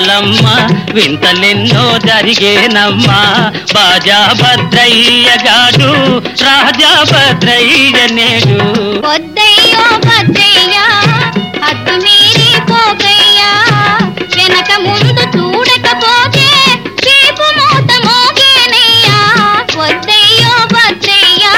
కాలమ్మ వింతలెన్నో జరిగేనమ్మా బాజా భద్రయ్య గాడు రాజా భద్రయ్య నేడు వద్దయ్యో భద్రయ్యా హద్దు మీరి పోకయ్యా వెనక ముందు చూడకపోతే చీపు మూత మోగేనయ్యా వద్దయ్యో భద్రయ్యా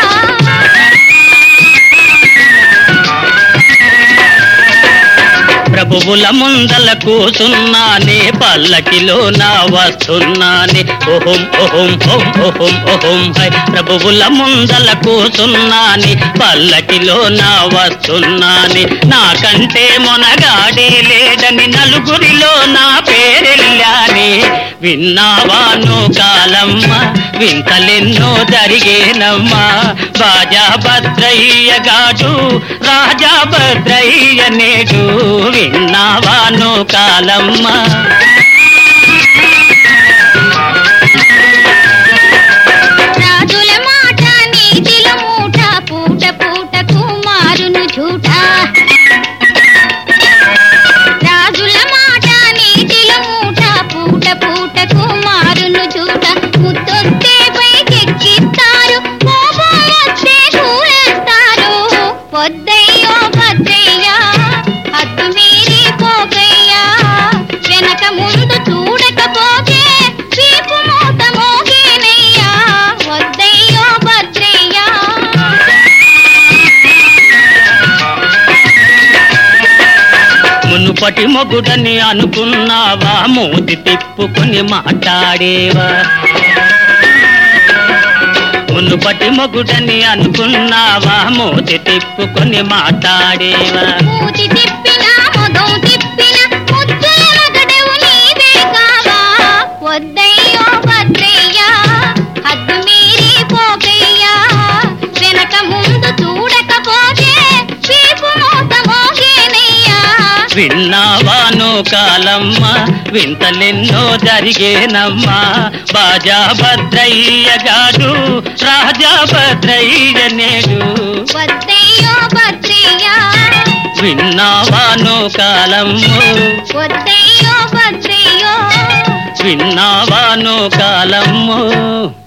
ప్రభువుల ముందల కూసున్నానే పల్లకిలో నా వస్తున్నానే ఓహం ఓహం ఓం ఓహం ఓహం హై ప్రభువుల ముందల కూసున్నానే పల్లకిలో నా వస్తున్నానే నాకంటే మొనగాడే లేడని నలుగురిలో నా పేరెళ్ళానే విన్నావాను కాలమ్మ వింతలెన్నో జరిగేనమ్మా బాజా భద్రయ్య గాడు రాజా భద్రయ్య నేడు విన్నావాను కాలమ్మ రాజుల మాట నీతిల మూట పూట పూటకు మారును జూట రాజుల మాట నీతిల మూట పూట పూటకు మారును జూట ముత్తొస్తే పైకెక్కిస్తారు కోపం వస్తే కూలేస్తారు వద్దయ్యో భద్రయ్యా హద్దు మీరి పోకయ్యా వెనక ముందు చూడకపోతే చీపు మూత మోగేనయ్యా వద్దయ్యో భద్రయ్యా మునుపటి మొగుడని అనుకున్నావా మూతి తిప్పుకొని మాట్లాడేవా మునుపటి మొగుడని అనుకున్నావా మూతి తిప్పుకొని మాట్లాడేవా మూతి తిప్పినా మొదం తిప్పినా ముద్దుల మగడవు నీవే కావా వద్దయ్యో భద్రయ్యా హద్దు మీరి పోకయ్యా వెనక ముందు చూడకపోతే చీపు మూత మోగేనయ్యా విన్నావాను కాలమ్మ వింతలెన్నో జరిగేనమ్మా బాజా భద్రయ్య గాడు రాజా భద్రయ్య నేడు వద్దయ్యో భద్రయ్యా విన్నావాను కాలమ్ము వద్దయ్యో భద్రయ్యో విన్నావాను కాలమ్ము